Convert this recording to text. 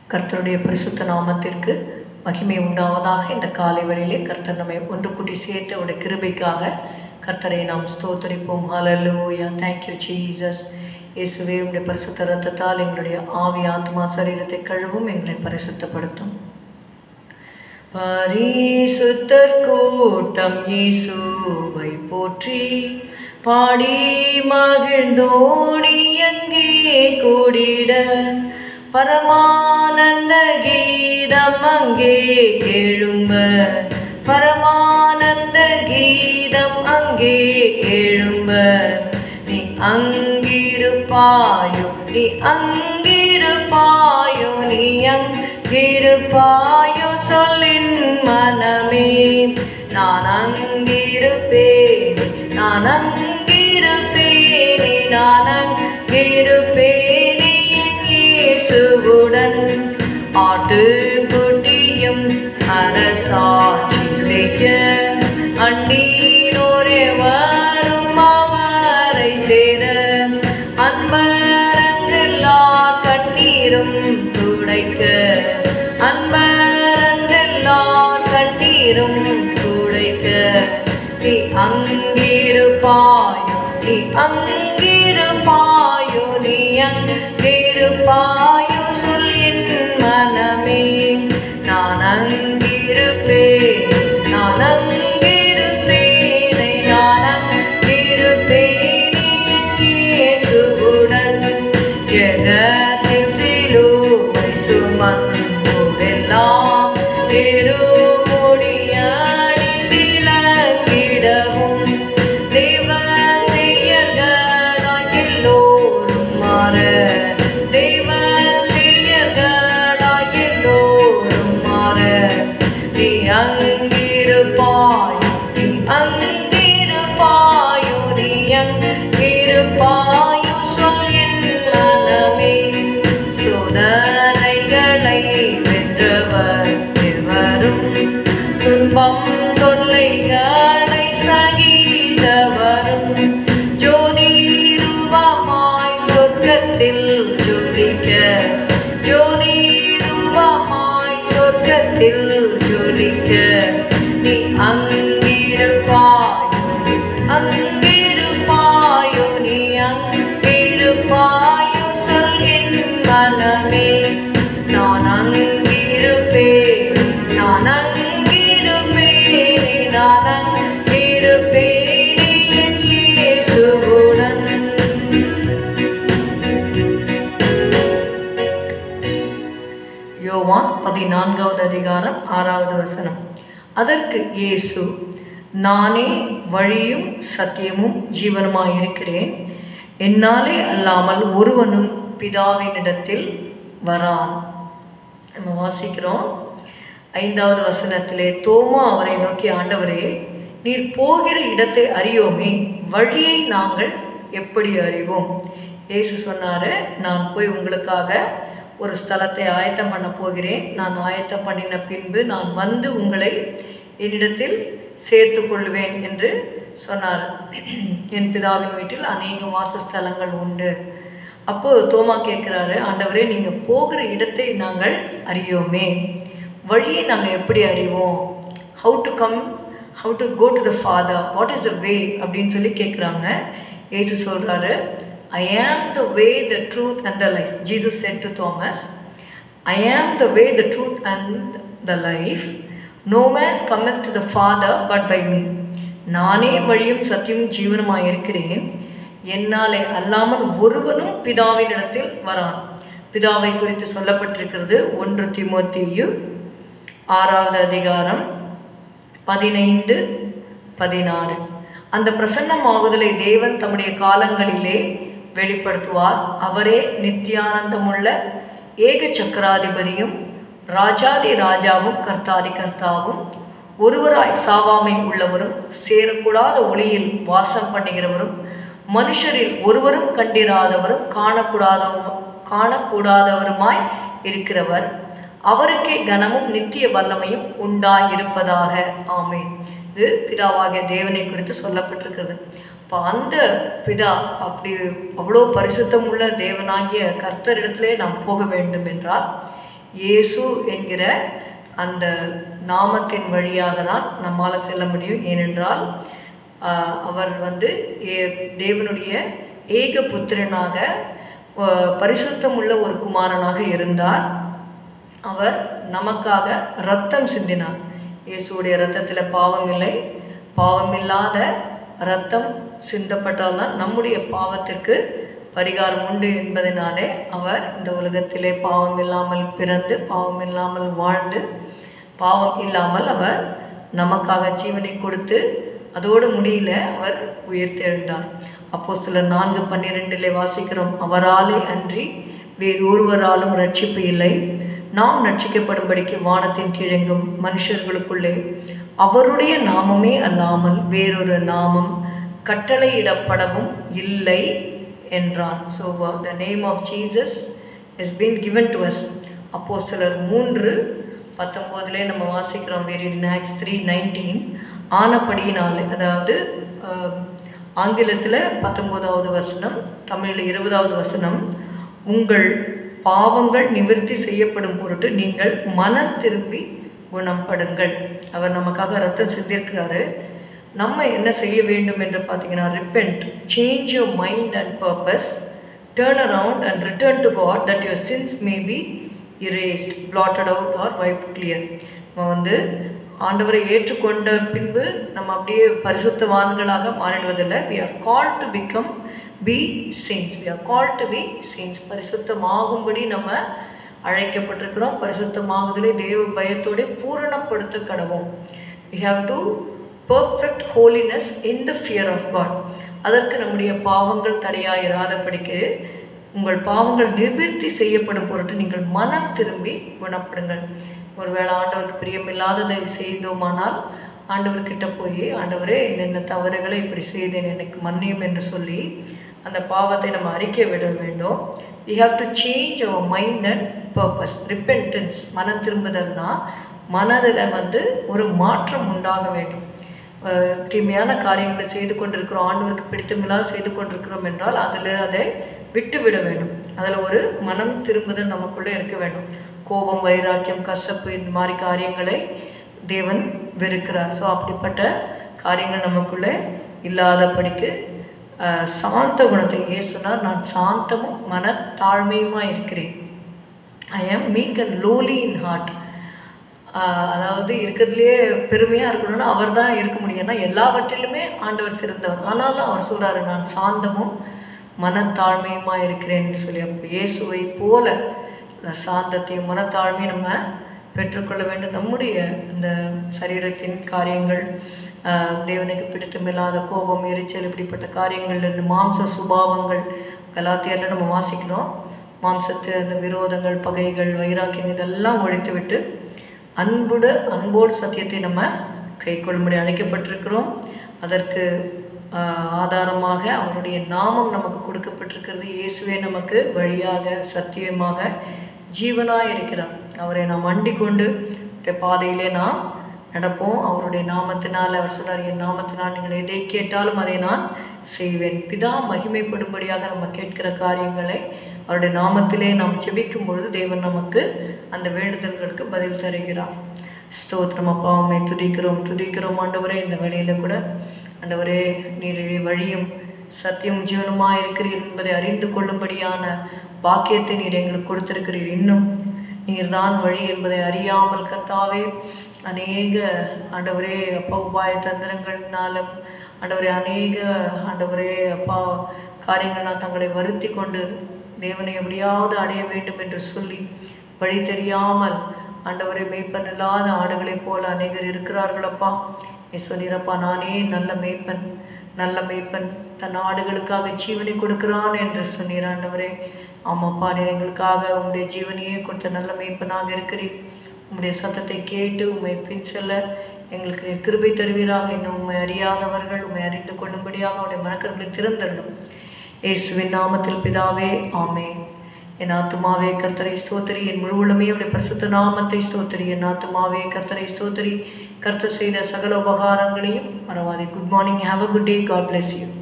கர்த்தருடைய பரிசுத்த நாமத்திற்கு மகிமை உண்டாவதாக இந்த காலை வேளையிலே கர்த்தர் நம்மை ஒன்று கூட்டி சேர்த்த உடைய கிருபைக்காக கர்த்தரை நாம் ஸ்தோத்தரிப்போம் ஹalleluya thank you ஜீசஸ் இயேசுவே உடைய பரிசுத்த ரத்தத்தால் எங்களுடைய ஆவி ஆத்மா சரீரத்தை கழுவும் எங்களை பரிசுத்தப்படுத்தும் பரிசுத்தர் கூட்டம் இயேசுவை போற்றி பாடி மகிழ்ந்தோடி எங்கே கூடிட பரமானந்த கீதம் அங்கே எழும்ப பரமானந்த கீதம் அங்கே எழும்ப நீ அங்கிருப்பாயோ நீ அங்கிருப்பாயோ நீ அங்கிருப்பாயோ சொல்லின் மனமே நான் அங்கிருப்பேன் நான் அங்கிருப்பேனே நான் அங்கிருப்பேனே என் இயேசுவுடன் ஆட்டுக்குட்டியும் அரசாட்சி செய்ய அண்டீனோரே வரும் அவரை சேர அன்பரன்றெல்லார் கண்ணீரும் துடைக்க அன்பரன்றெல்லார் கண்ணீரும் துடைக்க நீ அங்கிருப்பாயோ நீ அங்கிருப்பாயோ நீ அங்கிருப்பாயோ சொல் என் மனமே நான் அங்கிருப்பேன் நான் அங்கிருப்பேனே நான் அங்கிருப்பேனே என் இயேசுவுடன் ஜெகத்தில் சிலுவை சுமந்தோரெல்லாம் திருமுடியணிந்திலங்கிடவும் தேவ செயல்களாய் எல்லோரும் மாற தேவ செயல்களாய் எல்லோரும் மாற நீ அங்கிருப்பாய் நீ அங்கிருப்பாயோ நீ அங்கிருப்பாயோ சொல் என் மனமே சோதனைகளை வென்றவர் இருவரும் துன்பம் தொல்லைகளை சகித்தவரும் ஜோதி ரூபமாய் சொர்க்கத்தில் ஜொலிக்க ஜோதி ரூபமாய் சொர்க்கத்தில் ஜொலிக்க நீ அங்கிருப்பாயோ நீ அங்கிருப்பாயோ நீ அங்கிருப்பாயோ சொல் என் மனமே நான் அங்கிருப்பேன் நான் அங்கிருப்பேனே நான் அங்கிருப்பேனே என் இயேசுவுடன் யோவான் பதினான்காவது அதிகாரம் ஆறாவது வசனம் அதற்கு இயேசு நானே வழியும் சத்தியமும் ஜீவனுமாய் இருக்கிறேன் என்னாலே அல்லாமல் ஒருவனும் பிதாவினிடத்தில் வரான் நம்ம வாசிக்கிறோம் ஐந்தாவது வசனத்திலே தோமா அவரை நோக்கி ஆண்டவரே நீர் போகிற இடத்தை அறியோமே வழியை நாங்கள் எப்படி அறிவோம் இயேசு சொன்னார் நான் போய் உங்களுக்காக ஒரு ஸ்தலத்தை ஆயத்தம் பண்ண போகிறேன் நான் ஆயத்தம் பண்ணின பின்பு நான் வந்து உங்களை என்னிடத்தில் சேர்த்து கொள்வேன் என்று சொன்னார் என் பிதாவின் வீட்டில் அநேக வாசஸ்தலங்கள் உண்டு அப்போது தோமா கேட்குறாரு ஆண்டவரே நீங்கள் போகிற இடத்தை நாங்கள் அறியோமே வழியை நாங்கள் எப்படி அறிவோம் how to come how to go to the father what is the way அப்படின்னு சொல்லி கேட்குறாங்க ஏசு சொல்கிறாரு I am the way the truth and the life Jesus said to Thomas I am the way the truth and the life no man cometh to the father but by me நானே வழியும் சத்தியமும் ஜீவனுமாய் இருக்கிறேன் என்னாலே அல்லாமல் ஒருவனும் பிதாவினிடத்தில் வரான் பிதாவை குறித்து சொல்லப்பட்டிருக்கிறது ஒன்று திமோத்தியு ஆறாவது அதிகாரம் பதினைந்து பதினாறு அந்த பிரசன்னமாகுதலை தேவன் தம்முடைய காலங்களிலே வெளிப்படுத்துவார் அவரே நித்தியானந்தமுள்ள ஏக சக்கராதிபதியும் ராஜாதி ராஜாவும் கர்த்தாதி கர்த்தாவும் ஒருவராய் சாவாமை உள்ளவரும் சேரக்கூடாத ஒளியில் வாசம் பண்ணுகிறவரும் மனுஷரில் ஒருவரும் கண்டிராதவரும் காணக்கூடாதவரும் காணக்கூடாதவருமாய் இருக்கிறவர் அவருக்கே கனமும் நித்திய வல்லமையும் உண்டாயிருப்பதாக ஆமேன் இது பிதாவாகிய தேவனை குறித்து சொல்லப்பட்டிருக்கிறது இப்போ அந்த பிதா அப்படி அவ்வளோ பரிசுத்தம் உள்ள தேவனாகிய கர்த்தரிடத்திலே நாம் போக வேண்டும் என்றால் இயேசு என்கிற அந்த நாமத்தின் வழியாக தான் நம்மால் செல்ல முடியும் ஏனென்றால் ஆஹ், அவர் வந்து ஏ- தேவனுடைய ஏக புத்திரனாக ஆஹ், பரிசுத்தமுள்ள ஒரு குமாரனாக இருந்தார் அவர் நமக்காக ரத்தம் சிந்தினார் இயேசுவுடைய ரத்தத்தில் பாவம் இல்லை பாவமில்லாத ரத்தம் சிந்தப்பட்டால் தான் நம்முடைய பாவத்திற்கு பரிகாரம் உண்டு என்பதனாலே அவர் இந்த உலகத்திலே பாவம் இல்லாமல் பிறந்து பாவம் இல்லாமல் வாழ்ந்து பாவம் இல்லாமல் அவர் நமக்காக ஜீவனை கொடுத்து அதோடு முடியல அவர் உயிர்த்தெழுந்தார் அப்போ சில நான்கு பன்னிரெண்டிலே வாசிக்கிறோம் அவராலே அன்றி வேறு ஒருவராலும் ரட்சிப்பு இல்லை நாம் ரட்சிக்கப்படும்படிக்கு வானத்தின் கீழெங்கும் மனுஷர்களுக்குள்ளே அவருடைய நாமமே அல்லாமல் வேறொரு நாமம் கட்டளையிடப்படவும் இல்லை என்றான் so the name of Jesus is been given to us அப்போ சிலர் மூன்று பத்தொம்போதுலேயே நம்ம வாசிக்கிறோம் வேறு ஆக்ஸ் த்ரீ நைன்டீன் ஆனப்படியினாலே அதாவது ஆஹ், ஆங்கிலத்தில் பத்தொம்போதாவது வசனம் தமிழில் இருபதாவது வசனம் உங்கள் பாவங்கள் நிவர்த்தி செய்யப்படும் பொருட்டு நீங்கள் மனம் திரும்பி குணப்படுங்கள் அவர் நமக்காக ரத்தம் சிந்திருக்கிறாரு நம்ம என்ன செய்ய வேண்டும் என்று பார்த்தீங்கன்னா repent change your mind and purpose turn around and return to God that your sins may be erased blotted out or wiped clear நம்ம வந்து ஆண்டவரை ஏற்றுக்கொண்ட பின்பு நம்ம அப்படியே பரிசுத்தவான்களாக மாறிடுவதில்லை we are called to become be saints we are called to be saints பரிசுத்தமாகும்படி நம்ம அழைக்கப்பட்டிருக்கிறோம் பரிசுத்தமாகுதலை தேவ பயத்தோட பூரணப்படுத்த கடவோம் we have to perfect holiness in the fear of God அதற்கு நம்முடைய பாவங்கள் தடையாயிராதபடிக்கு உங்கள் பாவங்கள் நிவர்த்தி செய்யப்படும் பொருட்டு நீங்கள் மனம் திரும்பி குணப்படுங்கள் ஒருவேளை ஆண்டவருக்கு பிரியமில்லாததை செய்தோமானால் ஆண்டவர்கிட்ட போய் ஆண்டவரே இந்த தவறுகளை இப்படி செய்தேன் எனக்கு மன்னியும் என்று சொல்லி அந்த பாவத்தை நம்ம அறிக்கை விட வேண்டும் we have to change our mind and purpose repentance மனம் திரும்புதல்னா மனதில் வந்து ஒரு மாற்றம் உண்டாக வேண்டும் அஹ் தீமையான காரியங்களை செய்து கொண்டிருக்கிறோம் ஆண்டவருக்கு பிடித்தமில்லாத செய்து கொண்டிருக்கிறோம் என்றால் அதில் அதை விட்டு விட வேண்டும் அதில் ஒரு மனம் திரும்புதல் நமக்குள்ளே இருக்க வேண்டும் கோபம் வைராக்கியம் கசப்பு இந்த மாதிரி காரியங்களை தேவன் வெறுக்கிறார் ஸோ அப்படிப்பட்ட காரியங்கள் நமக்குள்ளே இல்லாதபடிக்கு அஹ், சாந்த குணத்தை இயேசுனார் நான் சாந்தமும் மன தாழ்மையுமாக இருக்கிறேன் I am meek and lowly in heart அதாவது இருக்கிறதுலையே பெருமையாக இருக்கணும்னா அவர் தான் இருக்க முடியும் ஏன்னா எல்லாவற்றிலுமே ஆண்டவர் சிறந்தவர் ஆனாலும் அவர் சொல்றாரு நான் சாந்தமும் மனத்தாழ்மையுமா இருக்கிறேன்னு சொல்லி அப்போ இயேசுவை போல அந்த சாந்தத்தையும் மனத்தாழ்மையும் நம்ம பெற்றுக்கொள்ள வேண்டும் நம்முடைய இந்த சரீரத்தின் காரியங்கள் ஆஹ், தேவனுக்கு பிடித்தமில்லாத கோபம் எரிச்சல் இப்படிப்பட்ட காரியங்கள்ல இருந்து மாம்ச சுபாவங்கள் கலாத்தியரில் நம்ம வாசிக்கிறோம் மாம்சத்து அந்த விரோதங்கள் பகைகள் வைராக்கியம் இதெல்லாம் ஒழித்து விட்டு அன்புடு அன்போடு சத்தியத்தை நம்ம கை கொள்ளும்படி அழைக்கப்பட்டிருக்கிறோம் அதற்கு ஆஹ், ஆதாரமாக அவருடைய நாமம் நமக்கு கொடுக்கப்பட்டிருக்கிறது இயேசுவே நமக்கு வழியாக சத்தியமாக ஜீவனாக இருக்கிறார் அவரை நாம் அண்டிக் கொண்டு அவருடைய பாதையிலே நாம் நடப்போம் அவருடைய நாமத்தினால் அவர் சொன்னார் என் நாமத்தினால் நீங்கள் எதை கேட்டாலும் அதை நான் செய்வேன் பிதா மகிமைப்படும்படியாக நம்ம கேட்கிற காரியங்களை அவருடைய நாமத்திலே நாம் ஜெபிக்கும் பொழுது தேவன் நமக்கு அந்த வேண்டுதல்களுக்கு பதில் தருகிறார் ஸ்தோத்திரம் அப்பா உம்மை துதிக்கிறோம் துதிக்கிறோம் ஆண்டவரே இந்த வேளையில கூட ஆண்டவரே நீர் வழியும் சத்தியம் ஜீவனுமாக இருக்கிறீர் என்பதை அறிந்து கொள்ளும்படியான பாக்கியத்தை நீர் எங்களுக்கு கொடுத்திருக்கிறீர் இன்னும் நீர்தான் வழி என்பதை அறியாமல் கர்த்தாவே அநேக ஆண்டவரே அப்பா உபாய தந்திரங்கள்னாலும் ஆண்டவரே அநேக ஆண்டவரே அப்பா காரியங்கள்னால் தங்களை வருத்தி கொண்டு தேவனை எப்படியாவது அடைய வேண்டும் என்று சொல்லி வழி தெரியாமல் ஆண்டவரை மேய்ப்பன் இல்லாத ஆடுகளைப் போல அநேகர் இருக்கிறார்களப்பா நீ சொன்னீரப்பா நானே நல்ல மேய்ப்பன் நல்ல மேய்ப்பன் தன் ஆடுகளுக்காக ஜீவனை கொடுக்கிறான் என்று சொன்னீர் ஆண்டவரே ஆமாப்பா நீர் எங்களுக்காக உங்களுடைய ஜீவனையே கொடுத்த நல்ல மேய்ப்பனாக இருக்கிறீர் உம்முடைய சத்தத்தை கேட்டு உம்மை பின் செல்ல எங்களுக்கு நீர் கிருபை தருவீராக இன்னும் உம்மை அறியாதவர்கள் உம்மை அறிந்து கொள்ளும்படியாக அவருடைய மனக்கருங்களை திறந்தரணும் இயேசுவின் நாமத்தில் பிதாவே ஆமென் என் ஆத்துமாவே கர்த்தரை ஸ்தோத்திரி என் முழு உள்ளமே அவருடைய பரிசுத்த நாமத்தை ஸ்தோத்திரி என் ஆத்துமாவே கர்த்தரை ஸ்தோத்திரி கர்த்தர் செய்த சகல உபகாரங்களையும் மறவாதே good morning have a good day God bless you